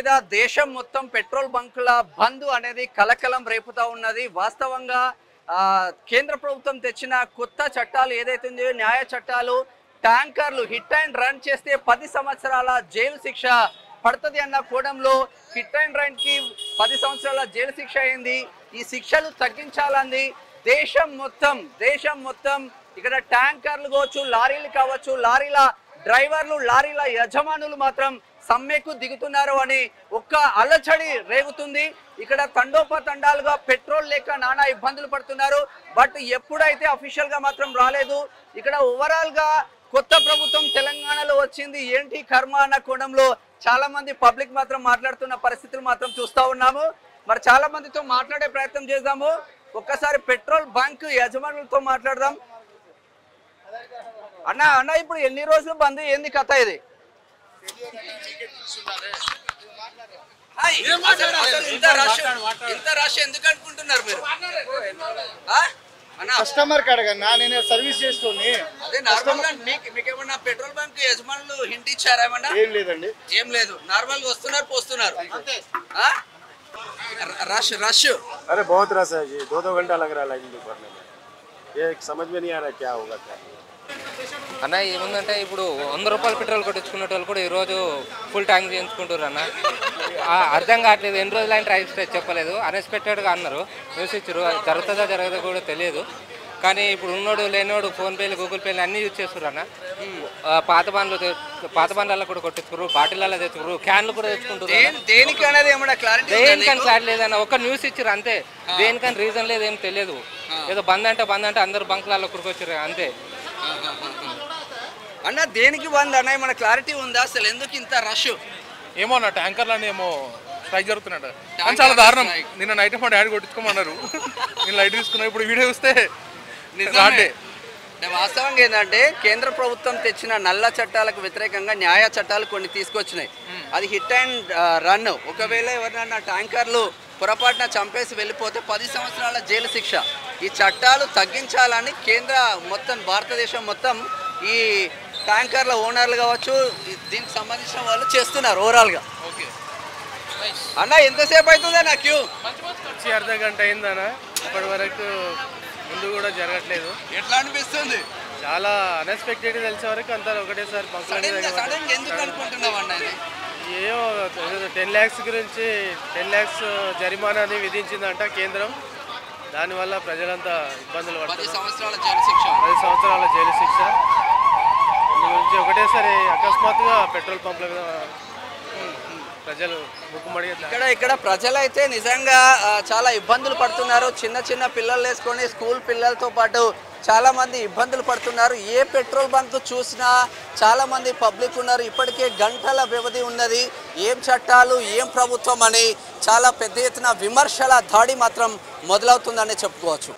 మీద దేశం మొత్తం పెట్రోల్ బంకుల బంద్ అనేది కలకలం రేపుతా ఉన్నది వాస్తవంగా ఆ, కేంద్ర ప్రభుత్వం తెచ్చిన కొత్త చట్టాలు ఏదైతే ఉందో న్యాయ చట్టాలు ట్యాంకర్లు హిట్ అండ్ రన్ చేస్తే పది సంవత్సరాల జైలు శిక్ష పడుతుంది అన్న కోణంలో హిట్ అండ్ రన్ కి పది సంవత్సరాల జైలు శిక్ష అయింది ఈ శిక్షలు తగ్గించాలంది దేశం మొత్తం దేశం మొత్తం ఇక్కడ ట్యాంకర్లు కావచ్చు లారీలు కావచ్చు లారీల డ్రైవర్లు లారీల యజమానులు మాత్రం సమ్మెకు దిగుతున్నారు అని ఒక్క అలచడి రేగుతుంది ఇక్కడ తండోపతండాలుగా పెట్రోల్ లేక నానా ఇబ్బందులు పడుతున్నారు బట్ ఎప్పుడైతే అఫీషియల్ గా మాత్రం రాలేదు ఇక్కడ ఓవరాల్ గా కొత్త ప్రభుత్వం తెలంగాణలో వచ్చింది ఏంటి కర్మ అన్న కోణంలో చాలా మంది పబ్లిక్ మాత్రం మాట్లాడుతున్న పరిస్థితులు మాత్రం చూస్తా ఉన్నాము మరి చాలా మందితో మాట్లాడే ప్రయత్నం చేద్దాము ఒక్కసారి పెట్రోల్ బంక్ యజమానులతో మాట్లాడదాం అన్న అన్న ఇప్పుడు ఎన్ని రోజులు బంద్ ఏంది కథ ఇది హాయ్. అసలు- అసలు ఇంత రష్ ఇంత రష్ ఎందుకు అనుకుంటున్నారు మీరు ఆ? అన్న కస్టమర్ కడగన్నా నేను సర్వీస్ చేస్తుంది అదే నార్మల్ గా మీకు మీకు ఏమన్నా పెట్రోల్ బంక్ యజమానులు హింట్ ఇచ్చారా ఏమన్నా ఏం లేదండి ఏం లేదు నార్మల్ గా వస్తున్నారు పోస్తున్నారు ఆ? ర- రష్ రష్ अरे बहुत रस है जी दो दो घंटा लग रहा है लाइन में भरने में ये समझ में नहीं आ रहा क्या होगा क्या नहीं। అన్న ఏముందంటే ఇప్పుడు వంద రూపాయలు పెట్రోల్ కొట్టించుకునే వాళ్ళు కూడా ఈరోజు ఫుల్ ట్యాంక్ చేయించుకుంటారు అన్న ఆ, అర్థం కావట్లేదు ఎన్ని రోజులు ఆయన ట్రై చెప్పలేదు అన్ఎక్స్పెక్టెడ్గా అన్నారు న్యూస్ ఇచ్చారు అది జరుగుతుందా జరగదో కూడా తెలియదు కానీ ఇప్పుడు ఉన్నోడు లేనోడు ఫోన్పేలు గూగుల్ పేలు అన్నీ యూజ్ చేస్తారు అన్న ఆ, పాత బండ్లు తె- పాత బండ్లలో కూడా కొట్టించుకురు బాటిళ్ళలో తెచ్చుకురు క్యాన్లు కూడా తెచ్చుకుంటారు దేని దేనికి అనేది ఏమన్నా క్లారిటీ దేనికని క్లారిటీ లేదన్న ఒక న్యూస్ ఇచ్చారు అంతే దేనికని రీజన్ లేదు ఏం తెలియదు ఏదో బంద్ అంటే బంద్ అంటే అందరు బంకులలో కురుకొచ్చారు అంతే అన్న దేనికి బంద్ అన్న ఏమన్నా క్లారిటీ ఉందా అసలు ఎందుకు ఇంత రష్ ఏమో నా ట్యాంకర్లని ఏమో స్ట్రైక్ జరుగుతున్నాడు కానీ చాలా దారుణం నిన్న నైట్ మా డాడీ కొట్టించుకోమన్నారు నేను లైట్ తీసుకున్నా ఇప్పుడు వీడియో చూస్తే రాడే అంటే వాస్తవంగా ఏంటంటే కేంద్ర ప్రభుత్వం తెచ్చిన నల్ల చట్టాలకు వ్యతిరేకంగా న్యాయ చట్టాలు కొన్ని తీసుకొచ్చినాయి అది హిట్ అండ్ రన్ ఒకవేళ ఎవరినన్నా ట్యాంకర్లు పొరపాటున చంపేసి వెళ్ళిపోతే పది సంవత్సరాల జైలు శిక్ష ఈ చట్టాలు తగ్గించాలని కేంద్ర మొత్తం భారతదేశం మొత్తం ఈ ట్యాంకర్ల ఓనర్లు కావచ్చు ఈ- దీనికి సంబంధించిన వాళ్ళు చేస్తున్నారు ఓవరాల్గా ఓకే అన్న ఎంతసేపు అవుతుందా నా క్యూ వచ్చి అర్ధ గంట అయిందనా ఇప్పటి వరకు ముందు కూడా జరగట్లేదు ఎట్లా అనిపిస్తుంది చాలా అన్ఎక్స్పెక్టెడ్ తెలిసే వరకు అంతా ఒకటేసారి సడన్ గా సడన్ గా ఎందుకు అనుకుంటున్నావు అన్న ఇది ఏమో టెన్ ల్యాక్స్ గురించి టెన్ ల్యాక్స్ జరిమానాని విధించిందంట కేంద్రం దానివల్ల ప్రజలంతా ఇబ్బందులు పది పడుతున్నారు సంవత్సరాల జైలు శిక్ష పది సంవత్సరాల జైలు శిక్ష దీని గురించి ఒకటేసారి అకస్మాత్తుగా పెట్రోల్ పంపుల మీద ఉమ్, ఉమ్, ప్రజలు ముక్కుమడి ఇక్కడ ఇక్కడ ప్రజలైతే నిజంగా ఆ, చాలా ఇబ్బందులు పడుతున్నారు చిన్న చిన్న పిల్లలు వేసుకొని స్కూల్ పిల్లలతో పాటు చాలా మంది ఇబ్బందులు పడుతున్నారు ఏ పెట్రోల్ బంక్ చూసినా చాలా మంది పబ్లిక్ ఉన్నారు ఇప్పటికే గంటల వ్యవధి ఉన్నది ఏం చట్టాలు ఏం ప్రభుత్వం అని చాలా పెద్ద ఎత్తున విమర్శల దాడి మాత్రం మొదలవుతుందని చెప్పుకోవచ్చు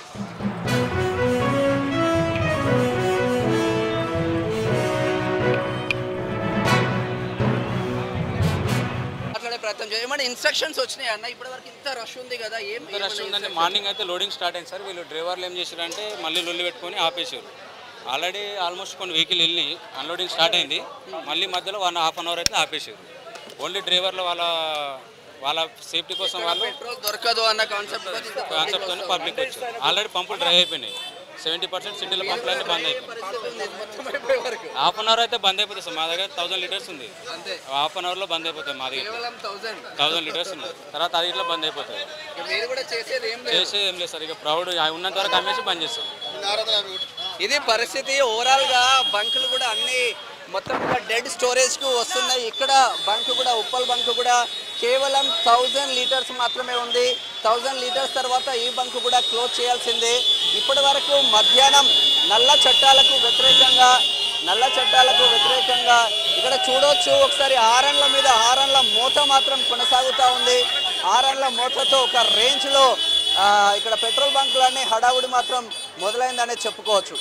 మాట్లాడే ప్రయత్నం చేయ ఏమైనా ఇన్స్ట్రక్షన్స్ వచ్చినాయి అన్న ఇప్పటి వరకు ఇంత రష్ ఉంది కదా ఏం ఎంత రష్ ఉందంటే మార్నింగ్ అయితే లోడింగ్ స్టార్ట్ అయింది సార్ వీళ్ళు డ్రైవర్లు ఏం చేశారంటే మళ్ళీ లొల్లి పెట్టుకొని ఆపేశారు ఆల్రెడీ ఆల్మోస్ట్ కొన్ని వెహికల్ వెళ్ళి అన్లోడింగ్ స్టార్ట్ అయింది మళ్ళీ మధ్యలో వన్ హాఫ్ అన్ అవర్ అయితే ఆపేశారు ఓన్లీ డ్రైవర్లు వాళ్ళ వాళ్ళ సేఫ్టీ కోసం వాళ్ళు పెట్రోల్ దొరకదు అన్న కాన్సెప్ట్ కాన్సెప్ట్తో పబ్లిక్ వచ్చారు ఆల్రెడీ పంపులు డ్రై అయిపోయినాయి సెవెంటీ పర్సెంట్ సిటీలో పంపులు అన్నీ బంద్ అయిపోయినాయి హాఫ్ అన్ అవర్ అయితే బంద్ అయిపోతుంది సార్ మా దగ్గర థౌసండ్ లీటర్స్ ఉంది అంతే హాఫ్ అన్ అవర్లో బంద్ అయిపోతాయి మా దగ్గర కేవలం థౌసండ్ థౌసండ్ లీటర్స్ ఉంది తర్వాత అది ఇట్లా బంద్ అయిపోతాయి మీరు కూడా చేసేది ఏం లేదు చేసేది ఏం లేదు సార్ ఇక ప్రౌడ్ ఉన్నంత వరకు అమ్మేసి బంద్ చేస్తాం ఇది పరిస్థితి ఓవరాల్ గా బంకులు కూడా అన్ని మొత్తం కూడా డెడ్ స్టోరేజ్ కు వస్తున్నాయి ఇక్కడ బంక్ కూడా ఉప్పల్ బంక్ కూడా కేవలం థౌజండ్ లీటర్స్ మాత్రమే ఉంది థౌజండ్ లీటర్స్ తర్వాత ఈ బంక్ కూడా క్లోజ్ చేయాల్సిందే ఇప్పటి వరకు మధ్యాహ్నం నల్ల చట్టాలకు వ్యతిరేకంగా నల్ల చట్టాలకు వ్యతిరేకంగా ఇక్కడ చూడొచ్చు ఒకసారి ఆరన్ల మీద ఆరన్ల మూత మాత్రం కొనసాగుతూ ఉంది ఆరన్ల మూతతో ఒక రేంజ్లో ఆ, ఇక్కడ పెట్రోల్ బంకులన్నీ హడావుడి మాత్రం మొదలైందనే చెప్పుకోవచ్చు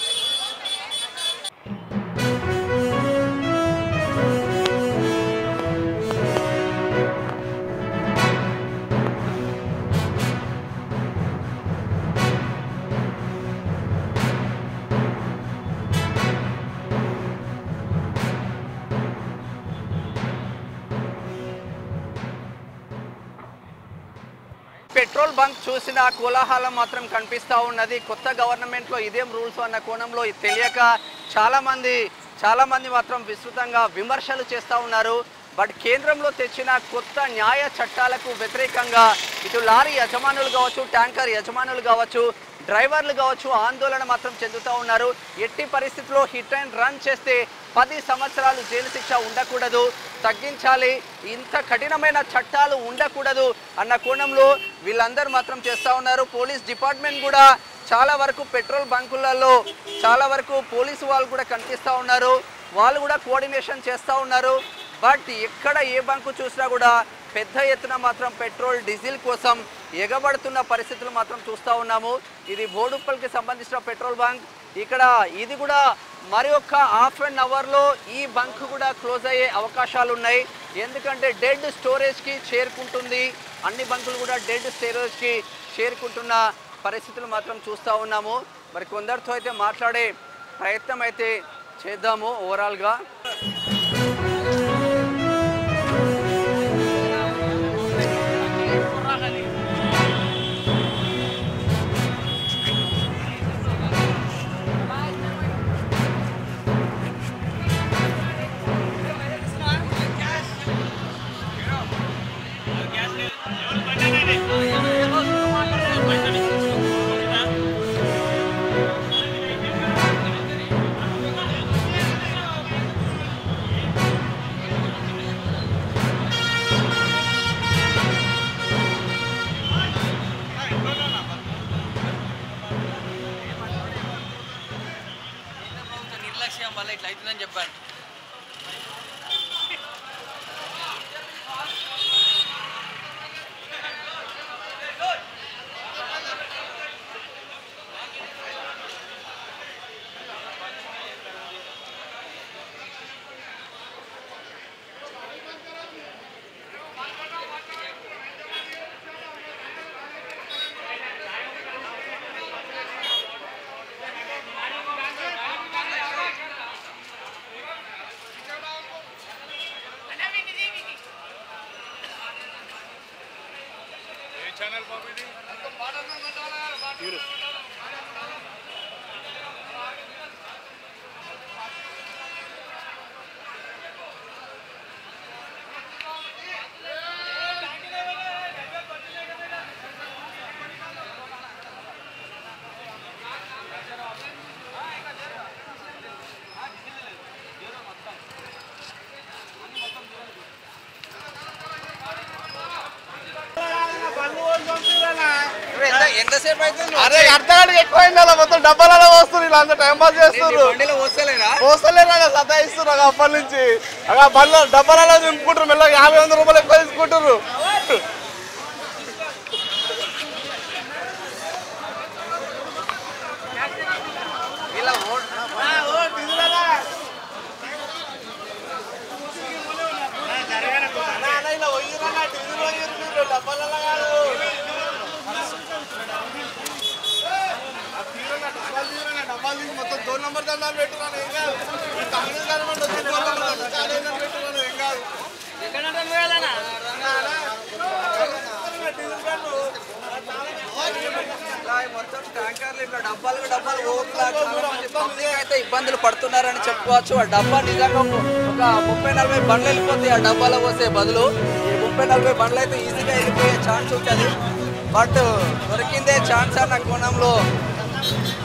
పెట్రోల్ బంక్ చూసిన కోలాహలం మాత్రం కనిపిస్తూ ఉన్నది కొత్త గవర్నమెంట్లో ఇదేం రూల్స్ అన్న కోణంలో ఇది తెలియక చాలామంది చాలామంది మాత్రం విస్తృతంగా విమర్శలు చేస్తూ ఉన్నారు బట్ కేంద్రంలో తెచ్చిన కొత్త న్యాయ చట్టాలకు వ్యతిరేకంగా ఇటు లారీ యజమానులు కావచ్చు ట్యాంకర్ యజమానులు కావచ్చు డ్రైవర్లు కావచ్చు ఆందోళన మాత్రం చెందుతూ ఉన్నారు ఎట్టి పరిస్థితుల్లో హిట్ అండ్ రన్ చేస్తే పది సంవత్సరాలు జైలు శిక్ష ఉండకూడదు తగ్గించాలి ఇంత కఠినమైన చట్టాలు ఉండకూడదు అన్న కోణంలో వీళ్ళందరూ మాత్రం చేస్తూ ఉన్నారు పోలీస్ డిపార్ట్మెంట్ కూడా చాలా వరకు పెట్రోల్ బంకులలో చాలా వరకు పోలీసు వాళ్ళు కూడా కనిపిస్తూ ఉన్నారు వాళ్ళు కూడా కోఆర్డినేషన్ చేస్తూ ఉన్నారు బట్ ఎక్కడ ఏ బంకు చూసినా కూడా పెద్ద ఎత్తున మాత్రం పెట్రోల్ డీజిల్ కోసం ఎగబడుతున్న పరిస్థితులు మాత్రం చూస్తూ ఉన్నాము ఇది బోడుప్పల్కి సంబంధించిన పెట్రోల్ బంక్ ఇక్కడ ఇది కూడా మరి ఒక్క హాఫ్ అన్ అవర్లో ఈ బంక్ కూడా క్లోజ్ అయ్యే అవకాశాలు ఉన్నాయి ఎందుకంటే డెడ్ స్టోరేజ్కి చేరుకుంటుంది అన్ని బంకులు కూడా డెడ్ స్టోరేజ్కి చేరుకుంటున్న పరిస్థితులు మాత్రం చూస్తూ ఉన్నాము మరి కొందరితో అయితే మాట్లాడే ప్రయత్నం అయితే చేద్దాము ఓవరాల్గా నిర్లక్ష్యం వల్ల ఇట్లా అవుతుందని చెప్పాను ఎంతసేపు అవుతుంది అరే అర్థానికి ఎక్కువైంది అలా మొత్తం డబ్బాలలో వస్తుంది ఇలా అంతా టైం పాస్ చేస్తారు బండిలో వస్తలేరా పోస్తలేరా సతాయిస్తున్నారు అప్పటి నుంచి అలా బండ్లో డబ్బాలలో నింపుకుంటారు మెల్లగా యాభై వందల రూపాయలు ఎక్కువ తీసుకుంటారు ఇలా ఓ- మొత్తం దోన్ నంబర్ దండాలు పెట్టున్నాను ఏం కాదు కాంగ్రెస్ గవర్నమెంట్ వచ్చి దోన్ నంబర్ దండాలు పెట్టున్నాను ఏం కాదు ఇలా మొత్తం ట్యాంకర్లు ఇట్లా డబ్బాలు డబ్బాలు ఓట్లా చాలా మంది పబ్లిక్ అయితే ఇబ్బందులు పడుతున్నారని చెప్పుకోవచ్చు ఆ డబ్బా నిజంగా ఒక ముప్పై నలభై బండ్లు వెళ్ళిపోతాయి ఆ డబ్బాలో పోసే బదులు ఈ ముప్పై నలభై బండ్లు అయితే ఈజీగా వెళ్ళిపోయే ఛాన్స్ ఉంటుంది బట్ దొరికిందే ఛాన్స్ అన్న కోణంలో